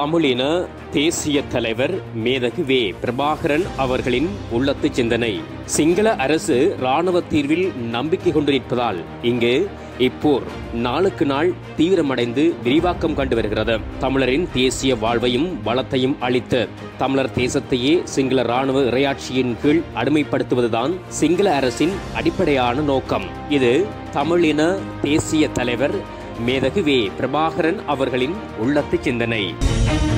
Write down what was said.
தமிழின தேசிய தலைவர் மேதகு வே பிரபாகரன் அவர்களின் உள்ளத்து சிந்தனை சிங்கள அரசு இராணுவ தீர்வில் நம்பிக்கை கொண்டு நிற்பதால் இங்கு இப்போர் நாளுக்கு நாள் தீவிரமடைந்து விரிவாக்கம் கண்டு வருகிறது தமிழரின் தேசிய வாழ்வையும் வளத்தையும் அளித்து தமிழர் தேசத்தையே சிங்கள இராணுவ இறையாட்சியின் கீழ் அடிமைப்படுத்துவதுதான் சிங்கள அரசின் அடிப்படையான நோக்கம் இது தமிழின தேசிய தலைவர் மேதகு வே பிரபாகரன் அவர்களின் உள்ளத்து சிந்தனை